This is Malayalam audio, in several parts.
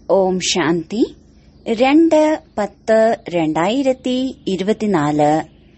ഓം ശാന്തി രണ്ട് പത്ത് രണ്ടായിരത്തി ഇരുപത്തിനാല്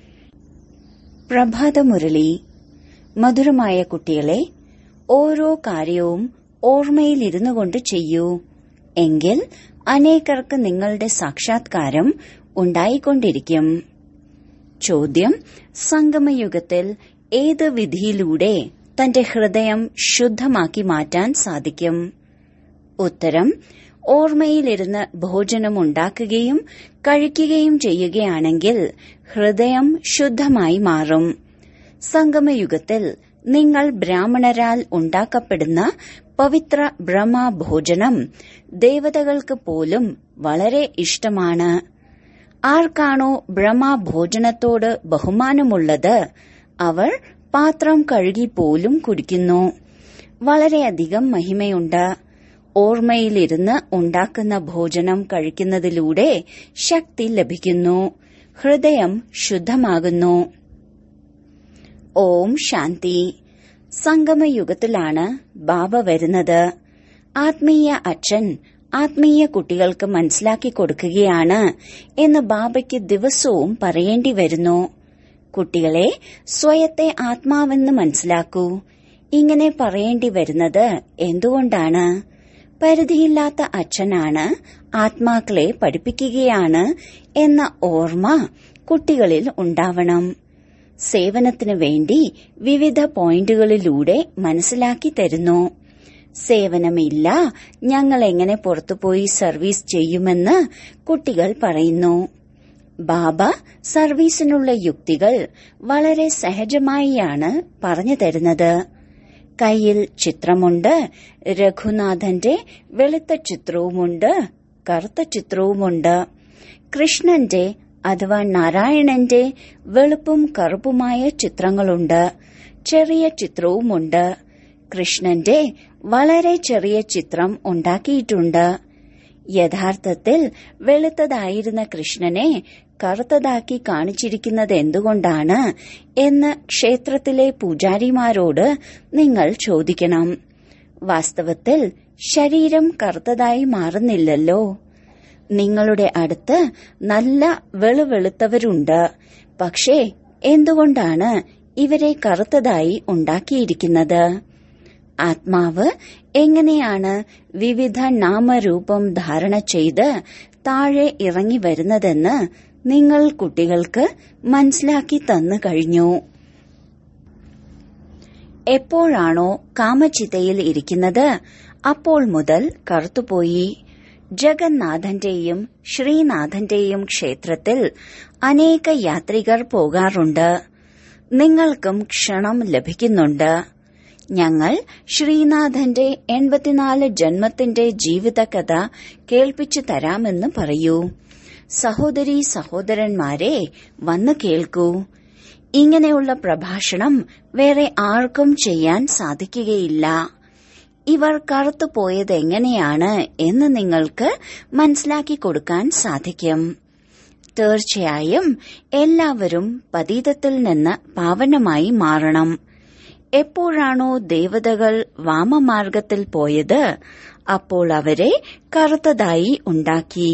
പ്രഭാതമുരളി മധുരമായ കുട്ടികളെ ഓരോ കാര്യവും ഓർമ്മയിലിരുന്നു കൊണ്ട് ചെയ്യൂ എങ്കിൽ അനേകർക്ക് നിങ്ങളുടെ സാക്ഷാത്കാരം ഉണ്ടായിക്കൊണ്ടിരിക്കും ചോദ്യം സംഗമയുഗത്തിൽ ഏത് വിധിയിലൂടെ തന്റെ ഹൃദയം ശുദ്ധമാക്കി മാറ്റാൻ സാധിക്കും ഉത്തരം ഓർമ്മയിലിരുന്ന് ഭോജനം ഉണ്ടാക്കുകയും കഴിക്കുകയും ചെയ്യുകയാണെങ്കിൽ ഹൃദയം ശുദ്ധമായി മാറും സംഗമയുഗത്തിൽ നിങ്ങൾ ബ്രാഹ്മണരാൽ ഉണ്ടാക്കപ്പെടുന്ന പവിത്ര ബ്രഹ്മഭോജനം ദേവതകൾക്ക് പോലും വളരെ ഇഷ്ടമാണ് ആർക്കാണോ ബ്രഹ്മഭോജനത്തോട് ബഹുമാനമുള്ളത് അവർ പാത്രം കഴുകി പോലും കുടിക്കുന്നു വളരെയധികം മഹിമയുണ്ട് ഓർമ്മയിലിരുന്ന് ഉണ്ടാക്കുന്ന ഭോജനം കഴിക്കുന്നതിലൂടെ ശക്തി ലഭിക്കുന്നു ഹൃദയം ശുദ്ധമാകുന്നു ഓം ശാന്തി സംഗമയുഗത്തിലാണ് ബാബ വരുന്നത് ആത്മീയ അച്ഛൻ ആത്മീയ കുട്ടികൾക്ക് മനസ്സിലാക്കി കൊടുക്കുകയാണ് എന്ന് ബാബയ്ക്ക് ദിവസവും പറയേണ്ടി വരുന്നു കുട്ടികളെ സ്വയത്തെ ആത്മാവെന്ന് മനസ്സിലാക്കൂ ഇങ്ങനെ പറയേണ്ടി വരുന്നത് എന്തുകൊണ്ടാണ് പരിധിയില്ലാത്ത അച്ഛനാണ് ആത്മാക്കളെ പഠിപ്പിക്കുകയാണ് എന്ന ഓർമ്മ കുട്ടികളിൽ ഉണ്ടാവണം സേവനത്തിനു വേണ്ടി വിവിധ പോയിന്റുകളിലൂടെ മനസ്സിലാക്കി തരുന്നു സേവനമില്ല ഞങ്ങൾ എങ്ങനെ പുറത്തുപോയി സർവീസ് ചെയ്യുമെന്ന് കുട്ടികൾ പറയുന്നു ബാബ സർവീസിനുള്ള യുക്തികൾ വളരെ സഹജമായിയാണ് പറഞ്ഞു തരുന്നത് കയ്യിൽ ചിത്രമുണ്ട് രഘുനാഥന്റെ വെളുത്ത ചിത്രവുമുണ്ട് കറുത്ത ചിത്രവുമുണ്ട് കൃഷ്ണന്റെ അഥവാ നാരായണന്റെ വെളുപ്പും കറുപ്പുമായ ചിത്രങ്ങളുണ്ട് ചെറിയ ചിത്രവുമുണ്ട് കൃഷ്ണന്റെ വളരെ ചെറിയ ചിത്രം ഉണ്ടാക്കിയിട്ടുണ്ട് യഥാർത്ഥത്തിൽ വെളുത്തതായിരുന്ന കൃഷ്ണനെ കറുത്തതാക്കി കാണിച്ചിരിക്കുന്നത് എന്തുകൊണ്ടാണ് എന്ന് ക്ഷേത്രത്തിലെ പൂജാരിമാരോട് നിങ്ങൾ ചോദിക്കണം വാസ്തവത്തിൽ ശരീരം കറുത്തതായി മാറുന്നില്ലല്ലോ നിങ്ങളുടെ അടുത്ത് നല്ല വെളുവെളുത്തവരുണ്ട് പക്ഷേ എന്തുകൊണ്ടാണ് ഇവരെ കറുത്തതായി ഉണ്ടാക്കിയിരിക്കുന്നത് ആത്മാവ് എങ്ങനെയാണ് വിവിധ നാമരൂപം ധാരണ ചെയ്ത് താഴെ ഇറങ്ങി വരുന്നതെന്ന് നിങ്ങൾ കുട്ടികൾക്ക് മനസ്സിലാക്കി തന്നു കഴിഞ്ഞു എപ്പോഴാണോ കാമചിതയിൽ ഇരിക്കുന്നത് അപ്പോൾ മുതൽ കറുത്തുപോയി ജഗന്നാഥന്റെയും ശ്രീനാഥന്റെയും ക്ഷേത്രത്തിൽ അനേക യാത്രികർ പോകാറുണ്ട് നിങ്ങൾക്കും ക്ഷണം ലഭിക്കുന്നുണ്ട് ഞങ്ങൾ ശ്രീനാഥന്റെ എൺപത്തിനാല് ജന്മത്തിന്റെ ജീവിതകഥ കേൾപ്പിച്ചു തരാമെന്ന് പറയൂ സഹോദരി സഹോദരന്മാരെ വന്നു കേൾക്കൂ ഇങ്ങനെയുള്ള പ്രഭാഷണം വേറെ ആർക്കും ചെയ്യാൻ സാധിക്കുകയില്ല ഇവർ കറുത്തു പോയത് എങ്ങനെയാണ് എന്ന് നിങ്ങൾക്ക് മനസ്സിലാക്കി കൊടുക്കാൻ സാധിക്കും തീർച്ചയായും എല്ലാവരും പതീതത്തിൽ നിന്ന് പാവനമായി മാറണം എപ്പോഴാണോ ദേവതകൾ വാമമാർഗത്തിൽ പോയത് അപ്പോൾ അവരെ കറുത്തതായി ഉണ്ടാക്കി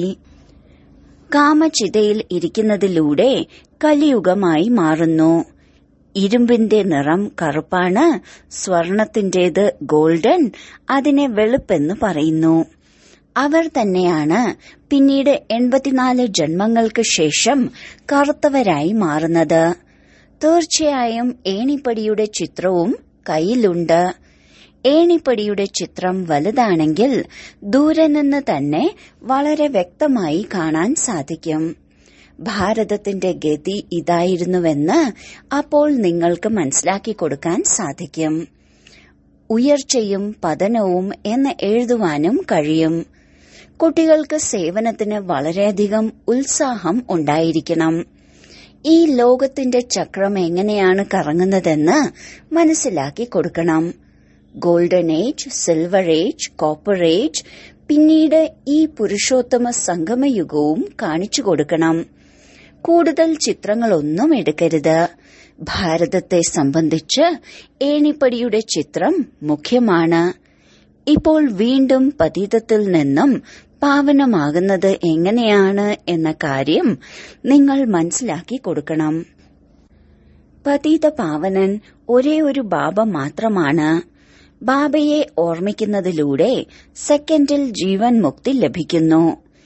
കാമചിതയിൽ ഇരിക്കുന്നതിലൂടെ കലിയുഗമായി മാറുന്നു ഇരുമ്പിന്റെ നിറം കറുപ്പാണ് സ്വർണത്തിന്റേത് ഗോൾഡൻ അതിനെ വെളുപ്പെന്ന് പറയുന്നു അവർ തന്നെയാണ് പിന്നീട് എൺപത്തിനാല് ജന്മങ്ങൾക്ക് ശേഷം കറുത്തവരായി മാറുന്നത് തീർച്ചയായും ഏണിപ്പടിയുടെ ചിത്രവും കയ്യിലുണ്ട് ഏണിപ്പടിയുടെ ചിത്രം വലുതാണെങ്കിൽ ദൂരെ നിന്ന് തന്നെ വളരെ വ്യക്തമായി കാണാൻ സാധിക്കും ഭാരതത്തിന്റെ ഗതി ഇതായിരുന്നുവെന്ന് അപ്പോൾ നിങ്ങൾക്ക് മനസ്സിലാക്കി കൊടുക്കാൻ സാധിക്കും ഉയർച്ചയും പതനവും എന്ന് എഴുതുവാനും കഴിയും കുട്ടികൾക്ക് സേവനത്തിന് വളരെയധികം ഉത്സാഹം ഉണ്ടായിരിക്കണം ഈ ലോകത്തിന്റെ ചക്രം എങ്ങനെയാണ് കറങ്ങുന്നതെന്ന് മനസ്സിലാക്കി കൊടുക്കണം golden age silver age copper age പിന്നീട് ഈ പുരുഷോത്തമ സംഗമയുഗവും കാണിച്ചു കൊടുക്കണം കൂടുതൽ ചിത്രങ്ങളൊന്നും എടുക്കരുത് ഭാരതത്തെ സംബന്ധിച്ച് ഏണിപ്പടിയുടെ ചിത്രം മുഖ്യമാണ് ഇപ്പോൾ വീണ്ടും പതീതത്തിൽ നിന്നും പാവനമാകുന്നത് എങ്ങനെയാണ് എന്ന കാര്യം നിങ്ങൾ മനസ്സിലാക്കി കൊടുക്കണം പതീത പാവനൻ ഒരേ ഒരു ബാബ മാത്രമാണ് ബാബയെ ഓർമ്മിക്കുന്നതിലൂടെ സെക്കൻഡിൽ ജീവൻ മുക്തി ലഭിക്കുന്നു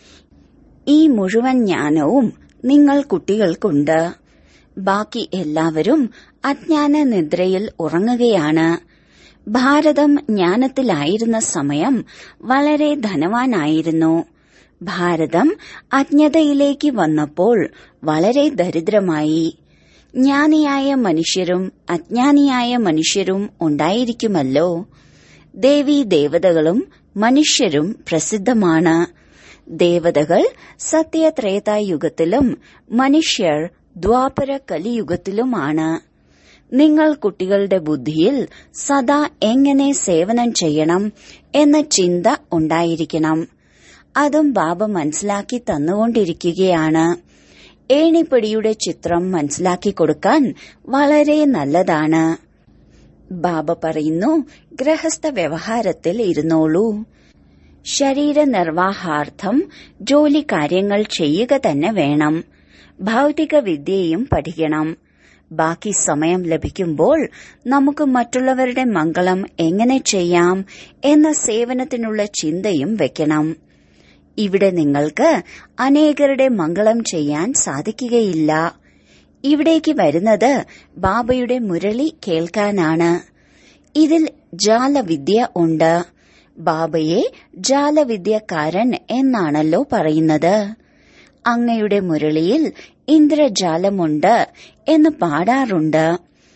ഈ മുഴുവൻ ജ്ഞാനവും നിങ്ങൾ കുട്ടികൾക്കുണ്ട് ബാക്കി എല്ലാവരും അജ്ഞാന നിദ്രയിൽ ഉറങ്ങുകയാണ് ഭാരതം ജ്ഞാനത്തിലായിരുന്ന സമയം വളരെ ധനവാനായിരുന്നു ഭാരതം അജ്ഞതയിലേക്ക് വന്നപ്പോൾ വളരെ ദരിദ്രമായി ജ്ഞാനിയായ മനുഷ്യരും അജ്ഞാനിയായ മനുഷ്യരും ഉണ്ടായിരിക്കുമല്ലോ ദേവീ ദേവതകളും മനുഷ്യരും പ്രസിദ്ധമാണ് ദേവതകൾ സത്യത്രേതായുഗത്തിലും മനുഷ്യർ ദ്വാപര കലിയുഗത്തിലുമാണ് നിങ്ങൾ കുട്ടികളുടെ ബുദ്ധിയിൽ സദാ എങ്ങനെ സേവനം ചെയ്യണം എന്ന ചിന്ത ഉണ്ടായിരിക്കണം അതും ബാബ മനസ്സിലാക്കി തന്നുകൊണ്ടിരിക്കുകയാണ് ഏണിപ്പടിയുടെ ചിത്രം മനസ്സിലാക്കി കൊടുക്കാൻ വളരെ നല്ലതാണ് ബാബ പറയുന്നു ഗൃഹസ്ഥ വ്യവഹാരത്തിൽ ഇരുന്നോളൂ ശരീര നിർവാഹാർത്ഥം ജോലി കാര്യങ്ങൾ ചെയ്യുക തന്നെ വേണം ഭൗതിക വിദ്യയും പഠിക്കണം ബാക്കി സമയം ലഭിക്കുമ്പോൾ നമുക്ക് മറ്റുള്ളവരുടെ മംഗളം എങ്ങനെ ചെയ്യാം എന്ന സേവനത്തിനുള്ള ചിന്തയും വെക്കണം ഇവിടെ നിങ്ങൾക്ക് അനേകരുടെ മംഗളം ചെയ്യാൻ സാധിക്കുകയില്ല ഇവിടേക്ക് വരുന്നത് ബാബയുടെ മുരളി കേൾക്കാനാണ് ഇതിൽ ജാലവിദ്യ ഉണ്ട് ബാബയെ ജാലവിദ്യക്കാരൻ എന്നാണല്ലോ പറയുന്നത് അങ്ങയുടെ മുരളിയിൽ ഇന്ദ്രജാലമുണ്ട് എന്ന് പാടാറുണ്ട്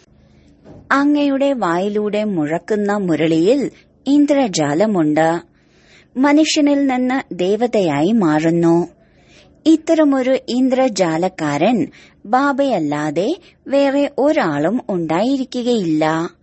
അങ്ങയുടെ വായിലൂടെ മുഴക്കുന്ന മുരളിയിൽ ഇന്ദ്രജാലമുണ്ട് മനുഷ്യനിൽ നിന്ന് ദേവതയായി മാറുന്നു ഇത്തരമൊരു ഇന്ദ്രജാലക്കാരൻ ബാബയല്ലാതെ വേറെ ഒരാളും ഉണ്ടായിരിക്കുകയില്ല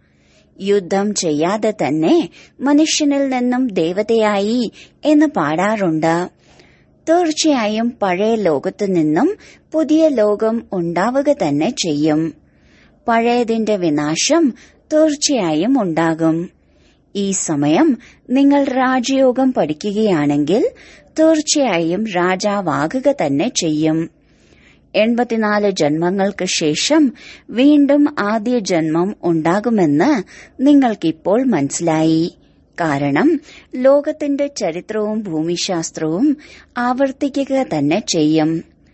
യുദ്ധം ചെയ്യാതെ തന്നെ മനുഷ്യനിൽ നിന്നും ദേവതയായി എന്ന് പാടാറുണ്ട് തീർച്ചയായും പഴയ ലോകത്തു നിന്നും പുതിയ ലോകം ഉണ്ടാവുക തന്നെ ചെയ്യും പഴയതിന്റെ വിനാശം തീർച്ചയായും ഉണ്ടാകും ഈ സമയം നിങ്ങൾ രാജയോഗം പഠിക്കുകയാണെങ്കിൽ തീർച്ചയായും രാജാവാകുക തന്നെ ചെയ്യും എൺപത്തിനാല് ജന്മങ്ങൾക്ക് ശേഷം വീണ്ടും ആദ്യ ജന്മം ഉണ്ടാകുമെന്ന് നിങ്ങൾക്കിപ്പോൾ മനസ്സിലായി കാരണം ലോകത്തിന്റെ ചരിത്രവും ഭൂമിശാസ്ത്രവും ആവർത്തിക്കുക തന്നെ ചെയ്യും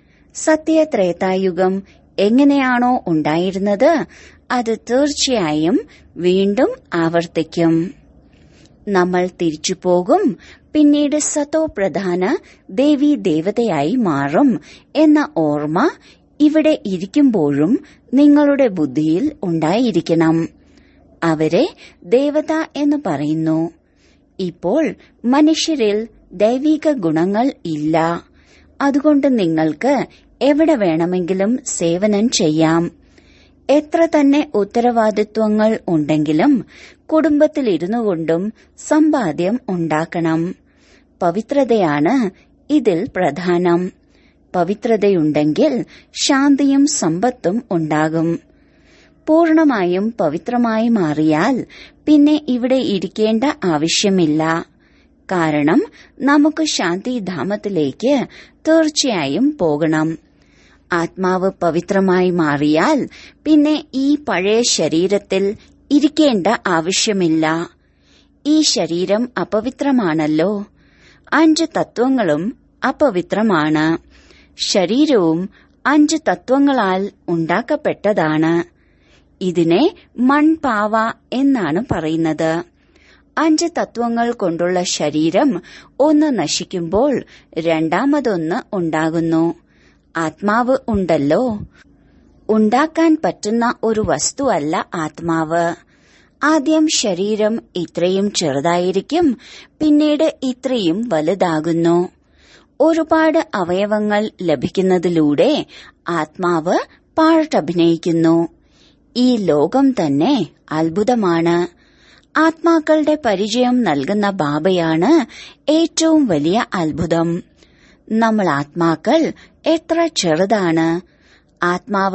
സത്യത്രേതായുഗം എങ്ങനെയാണോ ഉണ്ടായിരുന്നത് അത് തീർച്ചയായും വീണ്ടും ആവർത്തിക്കും നമ്മൾ തിരിച്ചു പോകും പിന്നീട് സതോ പ്രധാന ദേവി ദേവതയായി മാറും എന്ന ഓർമ്മ ഇവിടെ ഇരിക്കുമ്പോഴും നിങ്ങളുടെ ബുദ്ധിയിൽ ഉണ്ടായിരിക്കണം അവരെ ദേവത എന്ന് പറയുന്നു ഇപ്പോൾ മനുഷ്യരിൽ ദൈവിക ഗുണങ്ങൾ ഇല്ല അതുകൊണ്ട് നിങ്ങൾക്ക് എവിടെ വേണമെങ്കിലും സേവനം ചെയ്യാം എത്ര തന്നെ ഉത്തരവാദിത്വങ്ങൾ ഉണ്ടെങ്കിലും കുടുംബത്തിലിരുന്നു കൊണ്ടും സമ്പാദ്യം ഉണ്ടാക്കണം പവിത്രതയാണ് ഇതിൽ പ്രധാനം പവിത്രതയുണ്ടെങ്കിൽ ശാന്തിയും സമ്പത്തും ഉണ്ടാകും പൂർണമായും പവിത്രമായി മാറിയാൽ പിന്നെ ഇവിടെ ഇരിക്കേണ്ട ആവശ്യമില്ല കാരണം നമുക്ക് ശാന്തിധാമത്തിലേക്ക് തീർച്ചയായും പോകണം ആത്മാവ് പവിത്രമായി മാറിയാൽ പിന്നെ ഈ പഴയ ശരീരത്തിൽ ഇരിക്കേണ്ട ആവശ്യമില്ല ഈ ശരീരം അപവിത്രമാണല്ലോ അഞ്ച് തത്വങ്ങളും അപവിത്രമാണ് ശരീരവും അഞ്ച് തത്വങ്ങളാൽ ഉണ്ടാക്കപ്പെട്ടതാണ് ഇതിനെ മൺപാവ എന്നാണ് പറയുന്നത് അഞ്ച് തത്വങ്ങൾ കൊണ്ടുള്ള ശരീരം ഒന്ന് നശിക്കുമ്പോൾ രണ്ടാമതൊന്ന് ഉണ്ടാകുന്നു ആത്മാവ് ഉണ്ടല്ലോ ഉണ്ടാക്കാൻ പറ്റുന്ന ഒരു വസ്തുവല്ല ആത്മാവ് ആദ്യം ശരീരം ഇത്രയും ചെറുതായിരിക്കും പിന്നീട് ഇത്രയും വലുതാകുന്നു ഒരുപാട് അവയവങ്ങൾ ലഭിക്കുന്നതിലൂടെ ആത്മാവ് പാട്ടഭിനയിക്കുന്നു ഈ ലോകം തന്നെ അത്ഭുതമാണ് ആത്മാക്കളുടെ പരിചയം നൽകുന്ന ബാബയാണ് ഏറ്റവും വലിയ അത്ഭുതം നമ്മൾ ആത്മാക്കൾ എത്ര ചെറുതാണ് ആത്മാവ്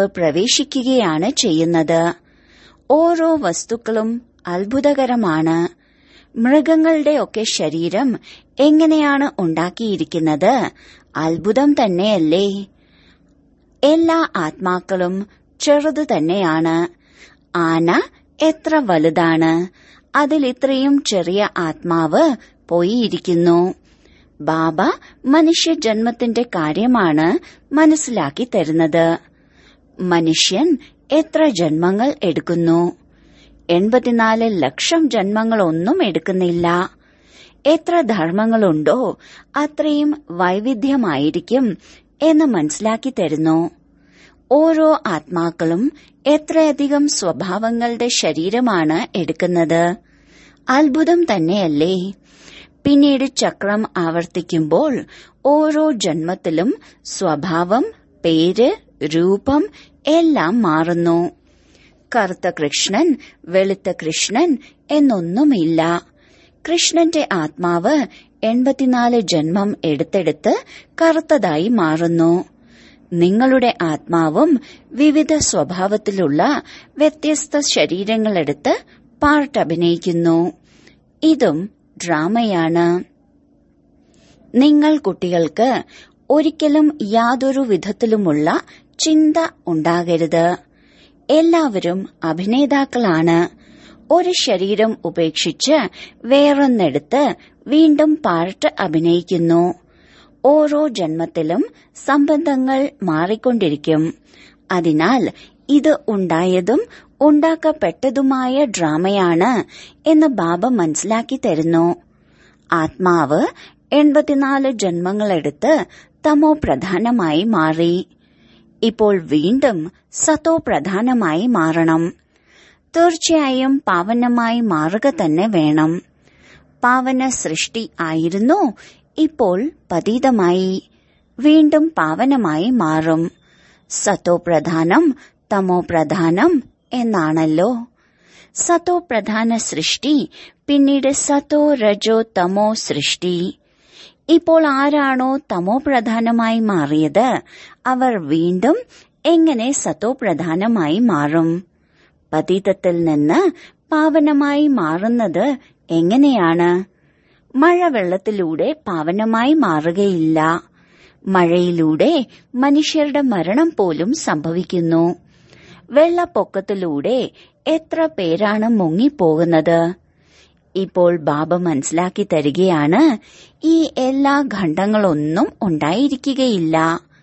പ്രവേശിക്കുകയാണ് ചെയ്യുന്നത് ഓരോ വസ്തുക്കളും അത്ഭുതകരമാണ് മൃഗങ്ങളുടെയൊക്കെ ശരീരം എങ്ങനെയാണ് ഉണ്ടാക്കിയിരിക്കുന്നത് അത്ഭുതം തന്നെയല്ലേ എല്ലാ ആത്മാക്കളും ചെറുതു തന്നെയാണ് ആന എത്ര വലുതാണ് അതിൽ ഇത്രയും ചെറിയ ആത്മാവ് പോയിരിക്കുന്നു ബാബ മനുഷ്യ ജന്മത്തിന്റെ കാര്യമാണ് മനസ്സിലാക്കി തരുന്നത് മനുഷ്യൻ എത്ര ജന്മങ്ങൾ എടുക്കുന്നു എൺപത്തിനാല് ലക്ഷം ജന്മങ്ങളൊന്നും എടുക്കുന്നില്ല എത്ര ധർമ്മങ്ങളുണ്ടോ അത്രയും വൈവിധ്യമായിരിക്കും എന്ന് മനസ്സിലാക്കി തരുന്നു ഓരോ ആത്മാക്കളും എത്രയധികം സ്വഭാവങ്ങളുടെ ശരീരമാണ് എടുക്കുന്നത് അത്ഭുതം തന്നെയല്ലേ പിന്നീട് ചക്രം ആവർത്തിക്കുമ്പോൾ ഓരോ ജന്മത്തിലും സ്വഭാവം പേര് രൂപം എല്ലാം മാറുന്നു കറുത്ത കൃഷ്ണൻ വെളുത്ത കൃഷ്ണൻ എന്നൊന്നുമില്ല കൃഷ്ണന്റെ ആത്മാവ് എൺപത്തിനാല് ജന്മം എടുത്തെടുത്ത് കറുത്തതായി മാറുന്നു നിങ്ങളുടെ ആത്മാവും വിവിധ സ്വഭാവത്തിലുള്ള വ്യത്യസ്ത ശരീരങ്ങളെടുത്ത് പാർട്ട് അഭിനയിക്കുന്നു ഇതും ഡ്രാമയാണ് നിങ്ങൾ കുട്ടികൾക്ക് ഒരിക്കലും യാതൊരു വിധത്തിലുമുള്ള ചിന്ത ഉണ്ടാകരുത് എല്ലാവരും അഭിനേതാക്കളാണ് ഒരു ശരീരം ഉപേക്ഷിച്ച് വേറൊന്നെടുത്ത് വീണ്ടും പാർട്ട് അഭിനയിക്കുന്നു ഓരോ ജന്മത്തിലും സംബന്ധങ്ങൾ മാറിക്കൊണ്ടിരിക്കും അതിനാൽ ഇത് ഉണ്ടായതും ഉണ്ടാക്കപ്പെട്ടതുമായ ഡ്രാമയാണ് എന്ന് ബാബ മനസ്സിലാക്കി തരുന്നു ആത്മാവ് എൺപത്തിനാല് ജന്മങ്ങളെടുത്ത് തമോ പ്രധാനമായി മാറി ഇപ്പോൾ വീണ്ടും സത്തോ പ്രധാനമായി മാറണം തീർച്ചയായും പാവനമായി മാറുക തന്നെ വേണം പാവന സൃഷ്ടി ആയിരുന്നു ഇപ്പോൾ പതീതമായി വീണ്ടും പാവനമായി മാറും സത്തോ പ്രധാനം തമോ പ്രധാനം എന്നാണല്ലോ സത്തോ പ്രധാന സൃഷ്ടി പിന്നീട് സത്തോ രജോ തമോ സൃഷ്ടി ഇപ്പോൾ ആരാണോ തമോ പ്രധാനമായി മാറിയത് അവർ വീണ്ടും എങ്ങനെ സത്തോ പ്രധാനമായി മാറും പതീതത്തിൽ നിന്ന് പാവനമായി മാറുന്നത് എങ്ങനെയാണ് മഴവെള്ളത്തിലൂടെ പാവനമായി മാറുകയില്ല മഴയിലൂടെ മനുഷ്യരുടെ മരണം പോലും സംഭവിക്കുന്നു വെള്ളപ്പൊക്കത്തിലൂടെ എത്ര പേരാണ് മുങ്ങിപ്പോകുന്നത് ഇപ്പോൾ ബാബ മനസ്സിലാക്കി തരികയാണ് ഈ എല്ലാ ഖണ്ഡങ്ങളൊന്നും ഉണ്ടായിരിക്കുകയില്ല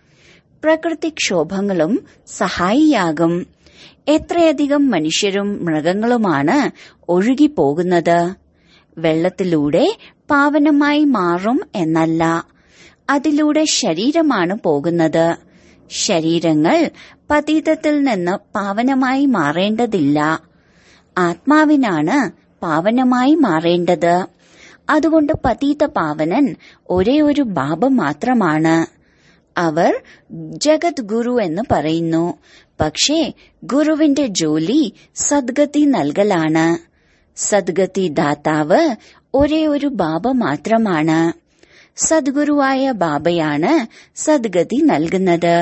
പ്രകൃതിക്ഷോഭങ്ങളും സഹായിയാകും എത്രയധികം മനുഷ്യരും മൃഗങ്ങളുമാണ് ഒഴുകിപ്പോകുന്നത് വെള്ളത്തിലൂടെ പാവനമായി മാറും എന്നല്ല അതിലൂടെ ശരീരമാണ് പോകുന്നത് ശരീരങ്ങൾ പതീതത്തിൽ നിന്ന് പാവനമായി മാറേണ്ടതില്ല ആത്മാവിനാണ് പാവനമായി മാറേണ്ടത് അതുകൊണ്ട് പതീത പാവനൻ ഒരേ ഒരു ബാബ മാത്രമാണ് അവർ ജഗത് ഗുരു എന്ന് പറയുന്നു പക്ഷേ ഗുരുവിന്റെ ജോലി സദ്ഗതി നൽകലാണ് സദ്ഗതി ദാതാവ് ഒരേ ഒരു ബാബ മാത്രമാണ് സദ്ഗുരുവായ ബാബയാണ് സദ്ഗതി നൽകുന്നത്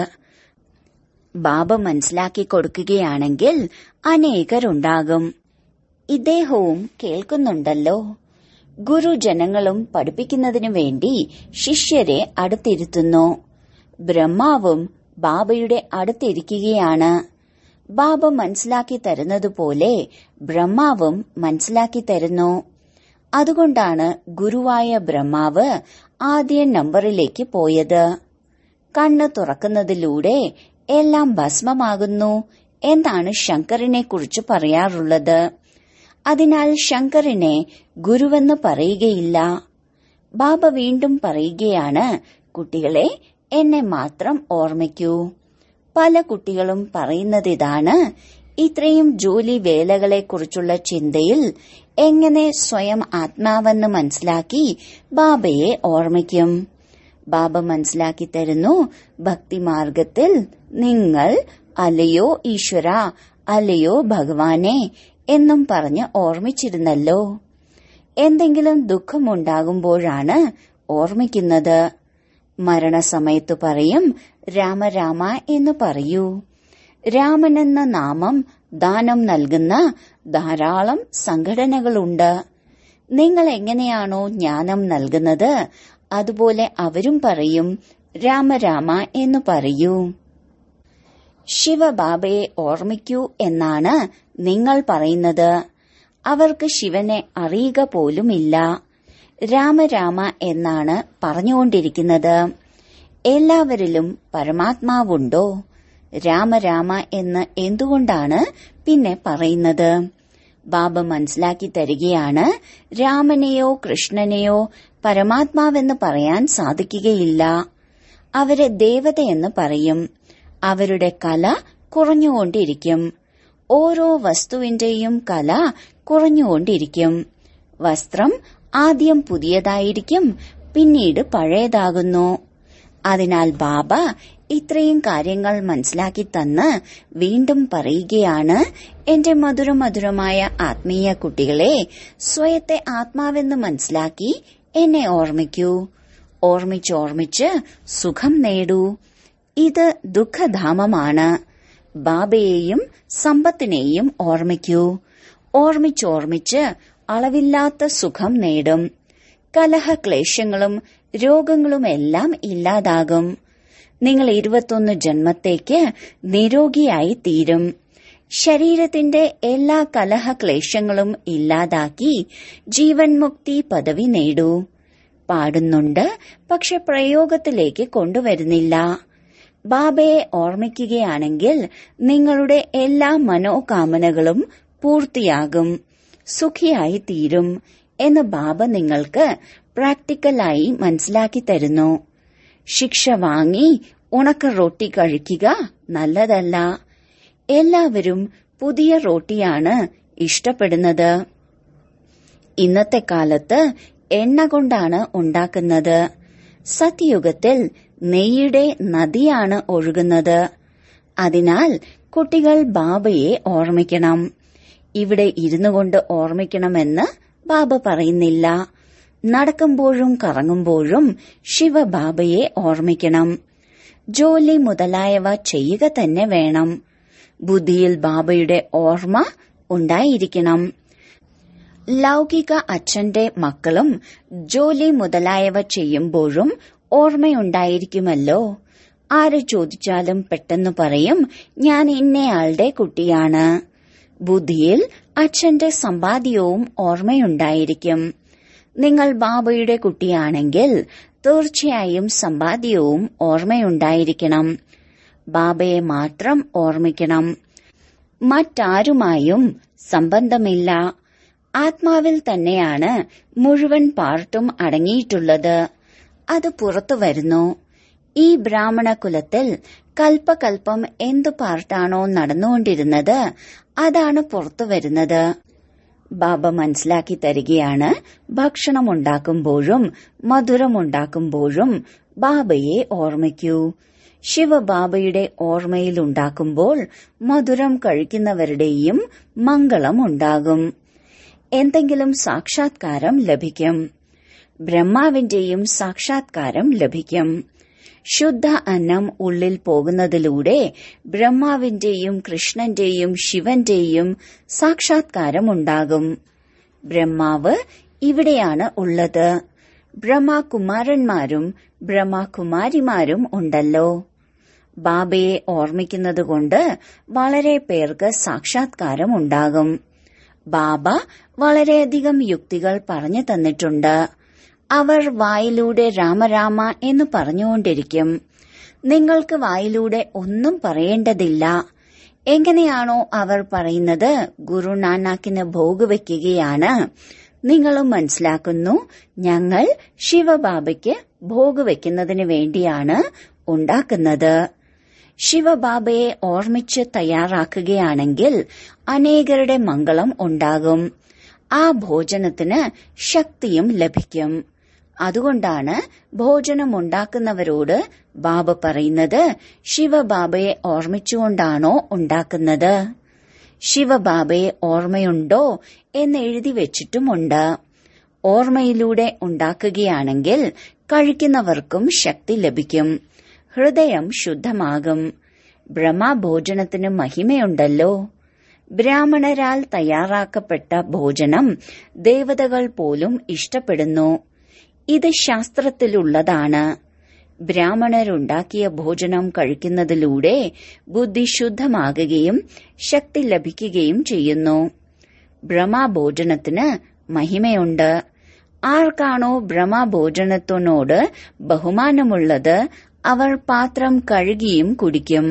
ബാബ മനസ്സിലാക്കി കൊടുക്കുകയാണെങ്കിൽ അനേകരുണ്ടാകും ഇദ്ദേഹവും കേൾക്കുന്നുണ്ടല്ലോ ഗുരുജനങ്ങളും പഠിപ്പിക്കുന്നതിനു വേണ്ടി ശിഷ്യരെ അടുത്തിരുത്തുന്നു ബ്രഹ്മാവും ബാബയുടെ അടുത്തിരിക്കുകയാണ് ബാബ മനസ്സിലാക്കി തരുന്നതുപോലെ ബ്രഹ്മാവും മനസ്സിലാക്കി തരുന്നു അതുകൊണ്ടാണ് ഗുരുവായ ബ്രഹ്മാവ് ആദ്യ നമ്പറിലേക്ക് പോയത് കണ്ണ് തുറക്കുന്നതിലൂടെ എല്ലാം ഭസ്മമാകുന്നു എന്നാണ് ശങ്കറിനെ കുറിച്ച് പറയാറുള്ളത് അതിനാൽ ശങ്കറിനെ ഗുരുവെന്ന് പറയുകയില്ല ബാബ വീണ്ടും പറയുകയാണ് കുട്ടികളെ എന്നെ മാത്രം ഓർമ്മിക്കൂ പല കുട്ടികളും പറയുന്നതിതാണ് ഇത്രയും ജോലി വേലകളെക്കുറിച്ചുള്ള ചിന്തയിൽ എങ്ങനെ സ്വയം ആത്മാവെന്ന് മനസ്സിലാക്കി ബാബയെ ഓർമ്മിക്കും ബാബ മനസ്സിലാക്കി തരുന്നു ഭക്തിമാർഗത്തിൽ നിങ്ങൾ അല്ലയോ ഈശ്വര അല്ലയോ ഭഗവാനെ എന്നും പറഞ്ഞ് ഓർമ്മിച്ചിരുന്നല്ലോ എന്തെങ്കിലും ദുഃഖമുണ്ടാകുമ്പോഴാണ് ഓർമ്മിക്കുന്നത് മരണസമയത്തു പറയും രാമരാമ എന്ന് പറയൂ രാമൻ എന്ന നാമം ദാനം നൽകുന്ന ധാരാളം സംഘടനകളുണ്ട് നിങ്ങൾ എങ്ങനെയാണോ ജ്ഞാനം നൽകുന്നത് അതുപോലെ അവരും പറയും രാമരാമ എന്ന് പറയൂ ശിവബാബയെ ഓർമ്മിക്കൂ എന്നാണ് നിങ്ങൾ പറയുന്നത് അവർക്ക് ശിവനെ അറിയുക പോലുമില്ല രാമരാമ എന്നാണ് പറഞ്ഞുകൊണ്ടിരിക്കുന്നത് എല്ലാവരിലും പരമാത്മാവുണ്ടോ രാമരാമ എന്ന് എന്തുകൊണ്ടാണ് പിന്നെ പറയുന്നത് ബാബ മനസ്സിലാക്കി തരികയാണ് രാമനെയോ കൃഷ്ണനെയോ പരമാത്മാവെന്ന് പറയാൻ സാധിക്കുകയില്ല അവരെ ദേവതയെന്ന് പറയും അവരുടെ കല കുറഞ്ഞുകൊണ്ടിരിക്കും ഓരോ വസ്തുവിന്റെയും കല കുറഞ്ഞുകൊണ്ടിരിക്കും വസ്ത്രം ആദ്യം പുതിയതായിരിക്കും പിന്നീട് പഴയതാകുന്നു അതിനാൽ ബാബ ഇത്രയും കാര്യങ്ങൾ മനസ്സിലാക്കി തന്ന് വീണ്ടും പറയുകയാണ് എന്റെ മധുരമധുരമായ ആത്മീയ കുട്ടികളെ സ്വയത്തെ ആത്മാവെന്ന് മനസ്സിലാക്കി എന്നെ ഓർമ്മിക്കൂ ഓർമ്മിച്ചോർമ്മിച്ച് സുഖം നേടൂ ഇത് ദുഃഖധാമമാണ് ബാബയെയും സമ്പത്തിനെയും ഓർമ്മിക്കൂ ഓർമ്മിച്ചോർമ്മിച്ച് അളവില്ലാത്ത സുഖം നേടും കലഹക്ലേശങ്ങളും രോഗങ്ങളുമെല്ലാം ഇല്ലാതാകും നിങ്ങൾ ഇരുപത്തൊന്ന് ജന്മത്തേക്ക് നിരോഗിയായി തീരും ശരീരത്തിന്റെ എല്ലാ കലഹക്ലേശങ്ങളും ഇല്ലാതാക്കി ജീവൻ മുക്തി പദവി നേടൂ പാടുന്നുണ്ട് പക്ഷെ പ്രയോഗത്തിലേക്ക് കൊണ്ടുവരുന്നില്ല ബാബയെ ഓർമ്മിക്കുകയാണെങ്കിൽ നിങ്ങളുടെ എല്ലാ മനോകാമനകളും പൂർത്തിയാകും സുഖിയായി തീരും എന്ന് ബാബ നിങ്ങൾക്ക് പ്രാക്ടിക്കലായി മനസ്സിലാക്കി തരുന്നു ശിക്ഷ വാങ്ങി ഉണക്ക റൊട്ടി കഴിക്കുക നല്ലതല്ല എല്ലാവരും പുതിയ റൊട്ടിയാണ് ഇഷ്ടപ്പെടുന്നത് ഇന്നത്തെ കാലത്ത് എണ്ണ കൊണ്ടാണ് ഉണ്ടാക്കുന്നത് സത്യയുഗത്തിൽ നെയ്യുടെ നദിയാണ് ഒഴുകുന്നത് അതിനാൽ കുട്ടികൾ ബാബയെ ഓർമ്മിക്കണം ഇവിടെ ഇരുന്നു കൊണ്ട് ഓർമ്മിക്കണമെന്ന് ബാബ പറയുന്നില്ല നടക്കുമ്പോഴും കറങ്ങുമ്പോഴും ശിവബാബയെ ഓർമ്മിക്കണം ജോലി മുതലായവ ചെയ്യുക തന്നെ വേണം ബുദ്ധിയിൽ ബാബയുടെ ഓർമ്മ ഉണ്ടായിരിക്കണം ലൗകിക അച്ഛന്റെ മക്കളും ജോലി മുതലായവ ചെയ്യുമ്പോഴും ഓർമ്മയുണ്ടായിരിക്കുമല്ലോ ആര് ചോദിച്ചാലും പെട്ടെന്ന് പറയും ഞാൻ ഇന്നയാളുടെ കുട്ടിയാണ് ബുദ്ധിയിൽ അച്ഛന്റെ സമ്പാദ്യവും ഓർമ്മയുണ്ടായിരിക്കും നിങ്ങൾ ബാബയുടെ കുട്ടിയാണെങ്കിൽ തീർച്ചയായും സമ്പാദ്യവും ഓർമ്മയുണ്ടായിരിക്കണം ബാബയെ മാത്രം ഓർമ്മിക്കണം മറ്റാരുമായും സംബന്ധമില്ല ആത്മാവിൽ തന്നെയാണ് മുഴുവൻ പാർട്ടും അടങ്ങിയിട്ടുള്ളത് അത് പുറത്തു വരുന്നു ഈ ബ്രാഹ്മണ കുലത്തിൽ കൽപ്പകൽപ്പം എന്തു പാർട്ടാണോ നടന്നുകൊണ്ടിരുന്നത് അതാണ് പുറത്തു വരുന്നത് ബാബ മനസ്സിലാക്കി തരികയാണ് ഭക്ഷണം ഉണ്ടാക്കുമ്പോഴും മധുരമുണ്ടാക്കുമ്പോഴും ബാബയെ ഓർമ്മിക്കൂ ശിവബാബയുടെ ഓർമ്മയിൽ ഉണ്ടാക്കുമ്പോൾ മധുരം കഴിക്കുന്നവരുടെയും മംഗളം ഉണ്ടാകും എന്തെങ്കിലും സാക്ഷാത്കാരം ലഭിക്കും ബ്രഹ്മാവിന്റെയും സാക്ഷാത്കാരം ലഭിക്കും ശുദ്ധ അന്നം ഉള്ളിൽ പോകുന്നതിലൂടെ ബ്രഹ്മാവിന്റെയും കൃഷ്ണന്റെയും ശിവന്റെയും സാക്ഷാത്കാരമുണ്ടാകും ബ്രഹ്മാവ് ഇവിടെയാണ് ഉള്ളത് ബ്രഹ്മകുമാരന്മാരും ബ്രഹ്മകുമാരിമാരും ഉണ്ടല്ലോ ബാബയെ ഓർമ്മിക്കുന്നതുകൊണ്ട് വളരെ പേർക്ക് സാക്ഷാത്കാരം ഉണ്ടാകും ബാബ വളരെയധികം യുക്തികൾ പറഞ്ഞു തന്നിട്ടുണ്ട് അവർ വായിലൂടെ രാമരാമ എന്ന് പറഞ്ഞുകൊണ്ടിരിക്കും നിങ്ങൾക്ക് വായിലൂടെ ഒന്നും പറയേണ്ടതില്ല എങ്ങനെയാണോ അവർ പറയുന്നത് ഗുരുനാനാക്കിന് ഭോഗ് വയ്ക്കുകയാണ് നിങ്ങളും മനസ്സിലാക്കുന്നു ഞങ്ങൾ ശിവബാബയ്ക്ക് ഭോഗ് വയ്ക്കുന്നതിന് വേണ്ടിയാണ് ഉണ്ടാക്കുന്നത് ശിവബാബയെ ഓർമ്മിച്ച് തയ്യാറാക്കുകയാണെങ്കിൽ അനേകരുടെ മംഗളം ഉണ്ടാകും ആ ഭോജനത്തിന് ശക്തിയും ലഭിക്കും അതുകൊണ്ടാണ് ഭോജനമുണ്ടാക്കുന്നവരോട് ബാബ പറയുന്നത് ശിവബാബയെ ഓർമ്മിച്ചുകൊണ്ടാണോ ഉണ്ടാക്കുന്നത് ശിവബാബയെ ഓർമ്മയുണ്ടോ എന്ന് എഴുതി വെച്ചിട്ടുമുണ്ട് ഓർമ്മയിലൂടെ ഉണ്ടാക്കുകയാണെങ്കിൽ കഴിക്കുന്നവർക്കും ശക്തി ലഭിക്കും ഹൃദയം ശുദ്ധമാകും ബ്രഹ്മഭോജനത്തിന് മഹിമയുണ്ടല്ലോ ബ്രാഹ്മണരാൽ തയ്യാറാക്കപ്പെട്ട ഭോജനം ദേവതകൾ പോലും ഇഷ്ടപ്പെടുന്നു ഇത് ശാസ്ത്രത്തിലുള്ളതാണ് ബ്രാഹ്മണരുണ്ടാക്കിയ ഭോജനം കഴിക്കുന്നതിലൂടെ ബുദ്ധി ശുദ്ധമാകുകയും ശക്തി ലഭിക്കുകയും ചെയ്യുന്നു ബ്രഹ്മഭോജനത്തിന് മഹിമയുണ്ട് ആർക്കാണോ ബ്രഹ്മഭോജനത്തിനോട് ബഹുമാനമുള്ളത് അവർ പാത്രം കഴുകിയും കുടിക്കും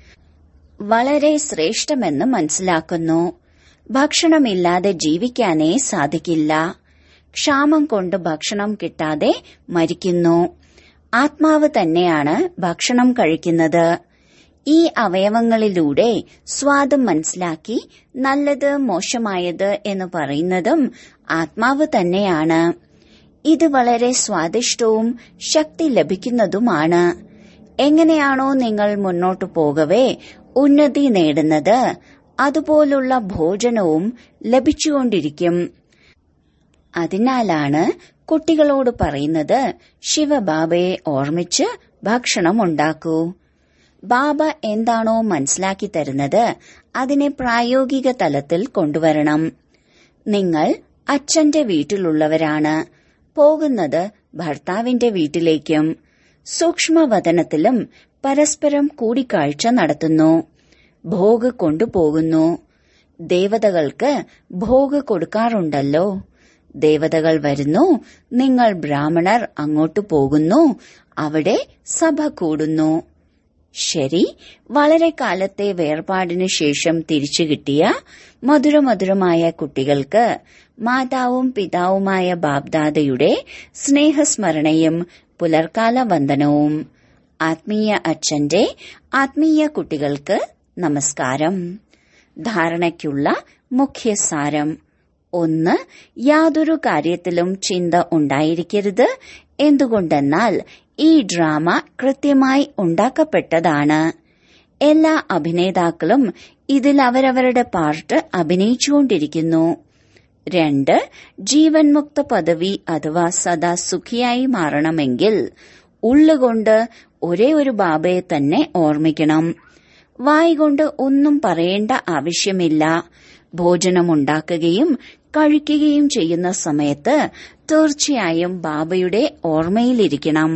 വളരെ ശ്രേഷ്ഠമെന്ന് മനസ്സിലാക്കുന്നു ഭക്ഷണമില്ലാതെ ജീവിക്കാനേ സാധിക്കില്ല ക്ഷാമം കൊണ്ട് ഭക്ഷണം കിട്ടാതെ മരിക്കുന്നു ആത്മാവ് തന്നെയാണ് ഭക്ഷണം കഴിക്കുന്നത് ഈ അവയവങ്ങളിലൂടെ സ്വാദം മനസ്സിലാക്കി നല്ലത് മോശമായത് എന്ന് പറയുന്നതും ആത്മാവ് തന്നെയാണ് ഇത് വളരെ സ്വാദിഷ്ടവും ശക്തി ലഭിക്കുന്നതുമാണ് എങ്ങനെയാണോ നിങ്ങൾ മുന്നോട്ടു പോകവേ ഉന്നതി നേടുന്നത് അതുപോലുള്ള ഭോജനവും ലഭിച്ചുകൊണ്ടിരിക്കും അതിനാലാണ് കുട്ടികളോട് പറയുന്നത് ശിവബാബയെ ഓർമ്മിച്ച് ഭക്ഷണം ഉണ്ടാക്കൂ ബാബ എന്താണോ മനസ്സിലാക്കി തരുന്നത് അതിനെ പ്രായോഗിക തലത്തിൽ കൊണ്ടുവരണം നിങ്ങൾ അച്ഛന്റെ വീട്ടിലുള്ളവരാണ് പോകുന്നത് ഭർത്താവിന്റെ വീട്ടിലേക്കും സൂക്ഷ്മവതനത്തിലും പരസ്പരം കൂടിക്കാഴ്ച നടത്തുന്നു ഭോഗ് കൊണ്ടുപോകുന്നു ദേവതകൾക്ക് ഭോഗ് കൊടുക്കാറുണ്ടല്ലോ ദേവതകൾ വരുന്നു നിങ്ങൾ ബ്രാഹ്മണർ അങ്ങോട്ട് പോകുന്നു അവിടെ സഭ കൂടുന്നു ശരി വളരെ കാലത്തെ വേർപാടിനു ശേഷം തിരിച്ചു കിട്ടിയ മധുരമധുരമായ കുട്ടികൾക്ക് മാതാവും പിതാവുമായ ബാബ്ദാദയുടെ സ്നേഹസ്മരണയും പുലർക്കാല വന്ദനവും ആത്മീയ അച്ഛന്റെ ആത്മീയ കുട്ടികൾക്ക് നമസ്കാരം ധാരണയ്ക്കുള്ള മുഖ്യസാരം ഒന്ന് യാതൊരു കാര്യത്തിലും ചിന്ത ഉണ്ടായിരിക്കരുത് എന്തുകൊണ്ടെന്നാൽ ഈ ഡ്രാമ കൃത്യമായി ഉണ്ടാക്കപ്പെട്ടതാണ് എല്ലാ അഭിനേതാക്കളും ഇതിൽ അവരവരുടെ പാർട്ട് അഭിനയിച്ചുകൊണ്ടിരിക്കുന്നു രണ്ട് ജീവൻ മുക്ത പദവി അഥവാ സദാ സുഖിയായി മാറണമെങ്കിൽ ഉള്ളുകൊണ്ട് ഒരേ ഒരു ബാബയെ തന്നെ ഓർമ്മിക്കണം വായികൊണ്ട് ഒന്നും പറയേണ്ട ആവശ്യമില്ല ഭോജനമുണ്ടാക്കുകയും കഴിക്കുകയും ചെയ്യുന്ന സമയത്ത് തീർച്ചയായും ബാബയുടെ ഓർമ്മയിലിരിക്കണം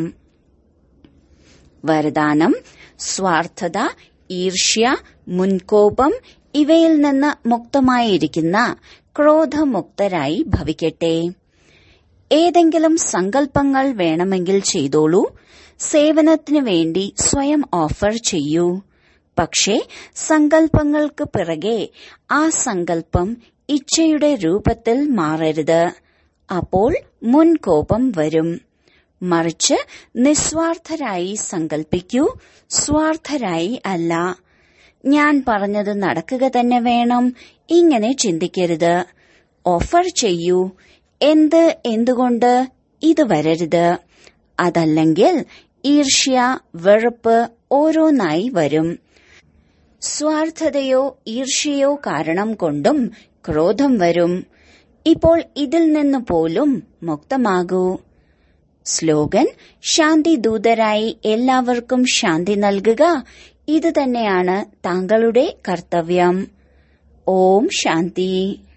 വരദാനം സ്വാർത്ഥത ഈർഷ്യ മുൻകോപം ഇവയിൽ നിന്ന് മുക്തമായിരിക്കുന്ന ക്രോധമുക്തരായി ഭവിക്കട്ടെ ഏതെങ്കിലും സങ്കല്പങ്ങൾ വേണമെങ്കിൽ ചെയ്തോളൂ സേവനത്തിനു വേണ്ടി സ്വയം ഓഫർ ചെയ്യൂ പക്ഷേ സങ്കല്പങ്ങൾക്ക് പിറകെ ആ സങ്കല്പം ഇച്ഛയുടെ രൂപത്തിൽ മാറരുത് അപ്പോൾ മുൻകോപം വരും മറിച്ച് നിസ്വാർത്ഥരായി സങ്കൽപ്പിക്കൂ സ്വാർത്ഥരായി അല്ല ഞാൻ പറഞ്ഞത് നടക്കുക തന്നെ വേണം ഇങ്ങനെ ചിന്തിക്കരുത് ഓഫർ ചെയ്യൂ എന്ത് എന്തുകൊണ്ട് ഇത് വരരുത് അതല്ലെങ്കിൽ ഈർഷ്യ വെറുപ്പ് ഓരോന്നായി വരും സ്വാർത്ഥതയോ ഈർഷ്യയോ കാരണം കൊണ്ടും ക്രോധം വരും ഇപ്പോൾ ഇതിൽ നിന്ന് പോലും മുക്തമാകൂ സ്ലോഗൻ ശാന്തി ദൂതരായി എല്ലാവർക്കും ശാന്തി നൽകുക ഇത് തന്നെയാണ് താങ്കളുടെ കർത്തവ്യം ഓം ശാന്തി